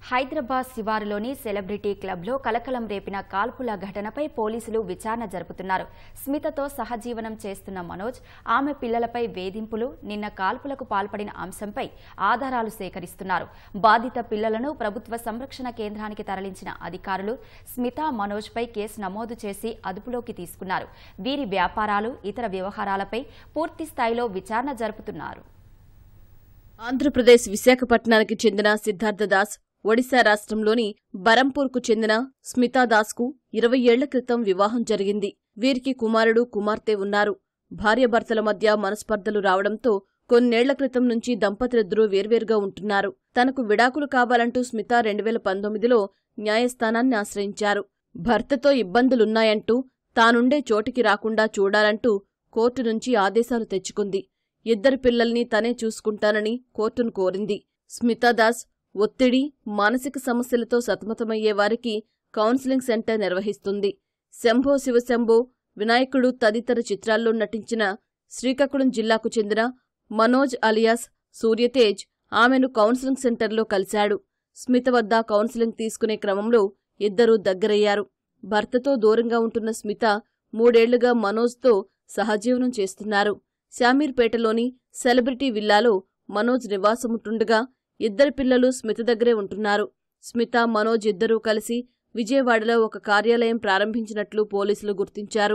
హైదరాబాద్ శివారులోని సెలబ్రిటీ క్లబ్లో కలకలం రేపిన కాల్పుల ఘటనపై పోలీసులు విచారణ జరుపుతున్నారు స్మితతో సహజీవనం చేస్తున్న మనోజ్ ఆమె పిల్లలపై వేధింపులు నిన్న కాల్పులకు పాల్పడిన అంశంపై ఆధారాలు సేకరిస్తున్నారు బాధిత పిల్లలను ప్రభుత్వ సంరక్షణ కేంద్రానికి తరలించిన అధికారులు స్మిత మనోజ్పై కేసు నమోదు చేసి అదుపులోకి తీసుకున్నారు వీరి వ్యాపారాలు ఇతర వ్యవహారాలపై పూర్తి స్థాయిలో విచారణ జరుపుతున్నారు ఆంధ్రప్రదేశ్ విశాఖపట్నానికి చెందిన సిద్ధార్థ దాస్ ఒడిశా రాష్ట్రంలోని బరంపూర్కు చెందిన స్మితా దాస్కు ఇరవై ఏళ్ల క్రితం వివాహం జరిగింది వీరికి కుమారుడు కుమార్తె ఉన్నారు భార్యాభర్తల మధ్య మనస్పర్ధలు రావడంతో కొన్నేళ్ల క్రితం నుంచి దంపతులిద్దరూ వేర్వేరుగా ఉంటున్నారు తనకు విడాకులు కావాలంటూ స్మిత రెండు వేల పంతొమ్మిదిలో న్యాయస్థానాన్ని ఆశ్రయించారు భర్తతో ఇబ్బందులున్నాయంటూ తానుండే చోటికి రాకుండా చూడాలంటూ కోర్టు నుంచి ఆదేశాలు తెచ్చుకుంది ఇద్దరు పిల్లల్ని తనే చూసుకుంటానని కోర్టును కోరింది స్మితాదాస్ ఒత్తిడి మానసిక సమస్యలతో సతమతమయ్యే వారికి కౌన్సిలింగ్ సెంటర్ నిర్వహిస్తుంది శంభో శివశంభో వినాయకుడు తదితర చిత్రాల్లో నటించిన శ్రీకాకుళం జిల్లాకు చెందిన మనోజ్ అలియాస్ సూర్యతేజ్ ఆమెను కౌన్సిలింగ్ సెంటర్లో కలిశాడు స్మిత వద్ద కౌన్సిలింగ్ తీసుకునే క్రమంలో ఇద్దరూ దగ్గరయ్యారు భర్తతో దూరంగా ఉంటున్న స్మిత మూడేళ్లుగా మనోజ్తో సహజీవనం చేస్తున్నారు శామీర్పేటలోని సెలబ్రిటీ విల్లాలో మనోజ్ నివాసముంటుండగా ఇద్దరు పిల్లలు స్మిత దగ్గరే ఉంటున్నారు స్మిత మనోజ్ ఇద్దరూ కలిసి విజయవాడలో ఒక కార్యాలయం ప్రారంభించినట్లు పోలీసులు గుర్తించారు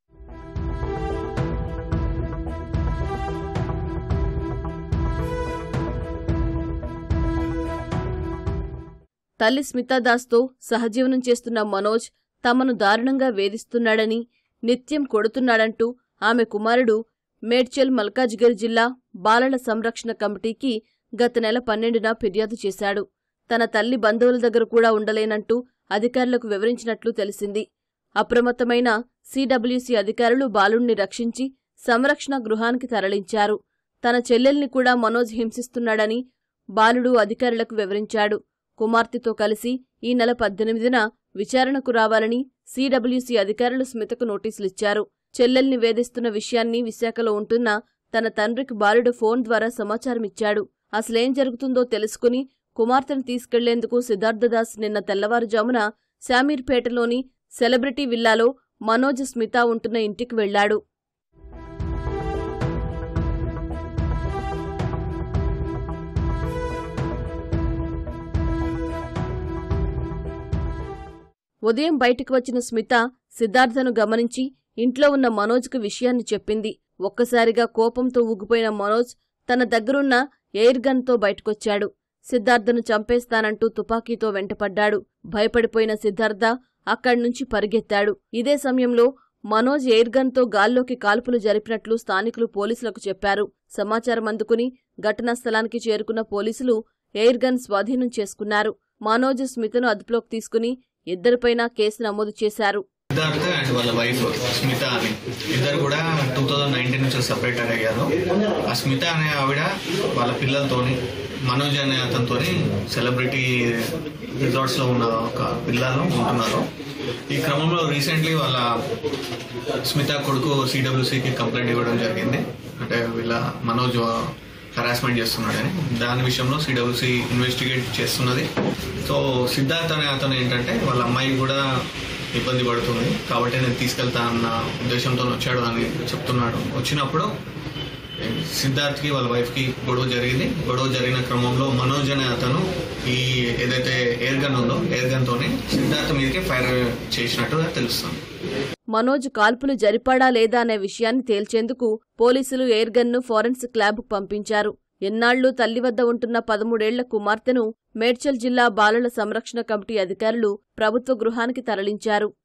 తల్లి స్మితాదాస్తో సహజీవనం చేస్తున్న మనోజ్ తమను దారుణంగా వేధిస్తున్నాడని నిత్యం కొడుతున్నాడంటూ ఆమె కుమారుడు మేడ్చల్ మల్కాజ్గిరి జిల్లా బాలల సంరక్షణ కమిటీకి గత నెల పన్నెండున ఫిర్యాదు చేశాడు తన తల్లి బంధువుల దగ్గర కూడా ఉండలేనంటూ అధికారులకు వివరించినట్లు తెలిసింది అప్రమత్తమైన సిడబ్ల్యూసీ అధికారులు బాలుణ్ణి రక్షించి సంరక్షణ గృహానికి తరలించారు తన చెల్లెల్ని కూడా మనోజ్ హింసిస్తున్నాడని బాలుడు అధికారులకు వివరించాడు కుమార్తెతో కలిసి ఈ నెల పద్దెనిమిదిన విచారణకు రావాలని సిడబ్ల్యూసీ అధికారులు స్మితకు నోటీసులిచ్చారు చెల్లెల్ని వేధిస్తున్న విషయాన్ని విశాఖలో ఉంటున్న తన తండ్రికి బాలుడు ఫోన్ ద్వారా సమాచారమిచ్చాడు అసలేం జరుగుతుందో తెలుసుకుని కుమార్తెను తీసుకెళ్లేందుకు సిద్ధార్థదాస్ నిన్న తెల్లవారుజామున శామీర్పేటలోని సెలబ్రిటీ విల్లాలో మనోజ్ స్మిత ఉంటున్న ఇంటికి వెళ్లాడు ఉదయం బయటకు వచ్చిన స్మిత సిద్ధార్థను గమనించి ఇంట్లో ఉన్న మనోజ్కు విషయాన్ని చెప్పింది ఒక్కసారిగా కోపంతో ఊగిపోయిన మనోజ్ తన దగ్గరున్న ఎయిర్ గన్తో బయటకొచ్చాడు సిద్ధార్థను చంపేస్తానంటూ తుపాకీతో వెంటపడ్డాడు భయపడిపోయిన సిద్ధార్థ అక్కడ్నుంచి పరిగెత్తాడు ఇదే సమయంలో మనోజ్ ఎయిర్ గన్తో గాల్లోకి కాల్పులు జరిపినట్లు స్థానికులు పోలీసులకు చెప్పారు సమాచారం అందుకుని ఘటనా స్థలానికి చేరుకున్న పోలీసులు ఎయిర్ గన్ స్వాధీనం చేసుకున్నారు మనోజ్ స్మితను అదుపులోకి తీసుకుని ఇద్దరిపైనా కేసు నమోదు చేశారు సిద్ధార్థ్ అండ్ వాళ్ళ వైఫ్ స్మిత అని ఇద్దరు కూడా టూ థౌజండ్ నైన్టీన్ నుంచి సపరేట్ అయ్యారు ఆ స్మిత అనే ఆవిడ వాళ్ళ పిల్లలతోని మనోజ్ అనే అతనితోని సెలబ్రిటీ రిసార్ట్స్ లో ఉన్న ఒక పిల్లలు ఉంటున్నారు ఈ క్రమంలో రీసెంట్లీ వాళ్ళ స్మిత కొడుకు సిడబ్ల్యూసీకి కంప్లైంట్ ఇవ్వడం జరిగింది అంటే వీళ్ళ మనోజ్ హరాస్మెంట్ చేస్తున్నాడని దాని విషయంలో సిడబ్ల్యూసీ ఇన్వెస్టిగేట్ చేస్తున్నది సో సిద్ధార్థ్ అనే అతను ఏంటంటే వాళ్ళ అమ్మాయి కూడా ఇబ్బంది పడుతుంది కాబట్టి నేను తీసుకెళ్తా అన్న ఉద్దేశంతో వచ్చాడు అని చెప్తున్నాడు వచ్చినప్పుడు సిద్ధార్థ్కి వాళ్ళ వైఫ్కి గొడవ జరిగింది గొడవ జరిగిన క్రమంలో మనోజ్ అనే అతను ఈ ఏదైతే ఎయిర్ గన్ ఉందో ఎయిర్ గన్ తోని సిద్ధార్థ్ మీదకి ఫైర్ చేసినట్టుగా తెలుస్తుంది మనోజ్ కాల్పులు జరిపాడా లేదా అనే విషయాన్ని తేల్చేందుకు పోలీసులు ఎయిర్ గన్ను ఫోరెన్సిక్ ల్యాబ్కు పంపించారు ఎన్నాళ్లు తల్లి వద్ద ఉంటున్న పదమూడేళ్ల కుమార్తెను మేడ్చల్ జిల్లా బాలల సంరక్షణ కమిటీ అధికారులు ప్రభుత్వ గృహానికి తరలించారు